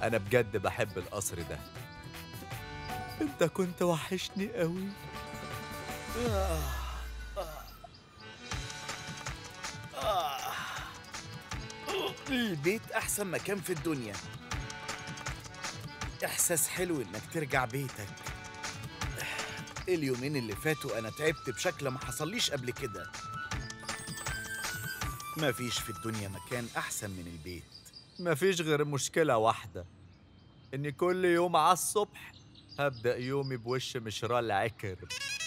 انا بجد بحب القصر ده انت كنت وحشني قوي البيت أحسن مكان في الدنيا إحساس حلو إنك ترجع بيتك اليومين اللي فاتوا أنا تعبت بشكل ما حصليش قبل كده مفيش في الدنيا مكان أحسن من البيت مفيش غير مشكلة واحدة إني كل يوم على الصبح هبدأ يومي بوش مشرال عكر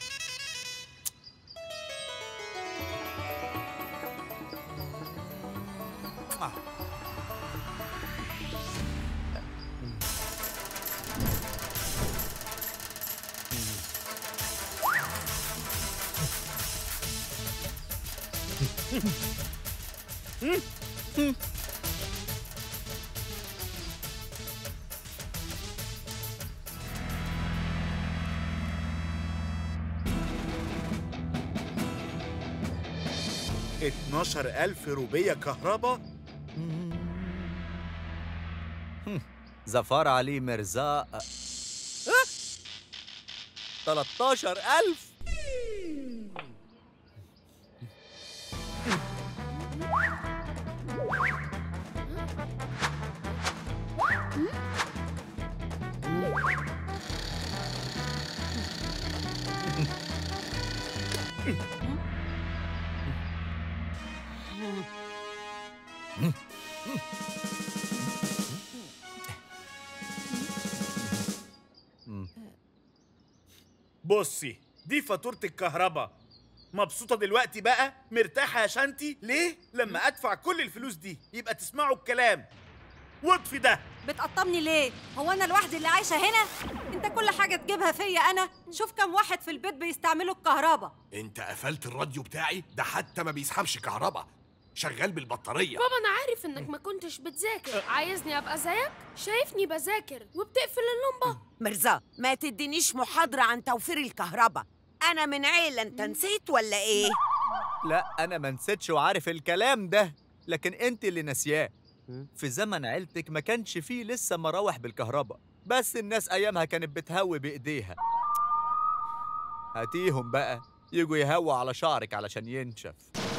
اتناشر ألف روبية كهرباء زفار علي مرزاق 13000 بصي دي فاتورة الكهرباء مبسوطة دلوقتي بقى مرتاحة يا شانتي ليه؟ لما أدفع كل الفلوس دي يبقى تسمعوا الكلام واطفي ده بتقطمني ليه؟ هو أنا لوحدي اللي عايشة هنا؟ أنت كل حاجة تجيبها فيا أنا؟ شوف كم واحد في البيت بيستعملوا الكهرباء انت قفلت الراديو بتاعي ده حتى ما بيسحبش كهرباء شغال بالبطارية بابا انا عارف انك ما كنتش بتذاكر عايزني ابقى زيك شايفني بذاكر وبتقفل اللمبه مرزا ما تدينيش محاضرة عن توفير الكهرباء أنا من عيلة أنت نسيت ولا إيه؟ لا انا ما نسيتش وعارف الكلام ده لكن انت اللي ناسياه في زمن عيلتك ما كانش فيه لسه مراوح بالكهرباء بس الناس ايامها كانت بتهوي بايديها هاتيهم بقى يجوا يهووا على شعرك علشان ينشف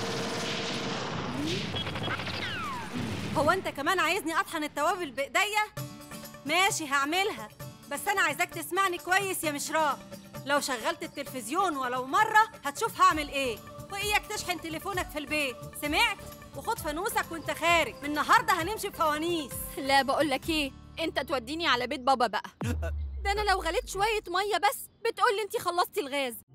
هو أنت كمان عايزني أطحن التوابل بإيديا؟ ماشي هعملها بس أنا عايزاك تسمعني كويس يا مشراق لو شغلت التلفزيون ولو مرة هتشوف هعمل إيه وإياك تشحن تليفونك في البيت سمعت؟ وخد فانوسك وانت خارج من النهارده هنمشي بفوانيس لا بقول لك ايه انت توديني على بيت بابا بقى ده انا لو غليت شويه ميه بس بتقول لي انت خلصتي الغاز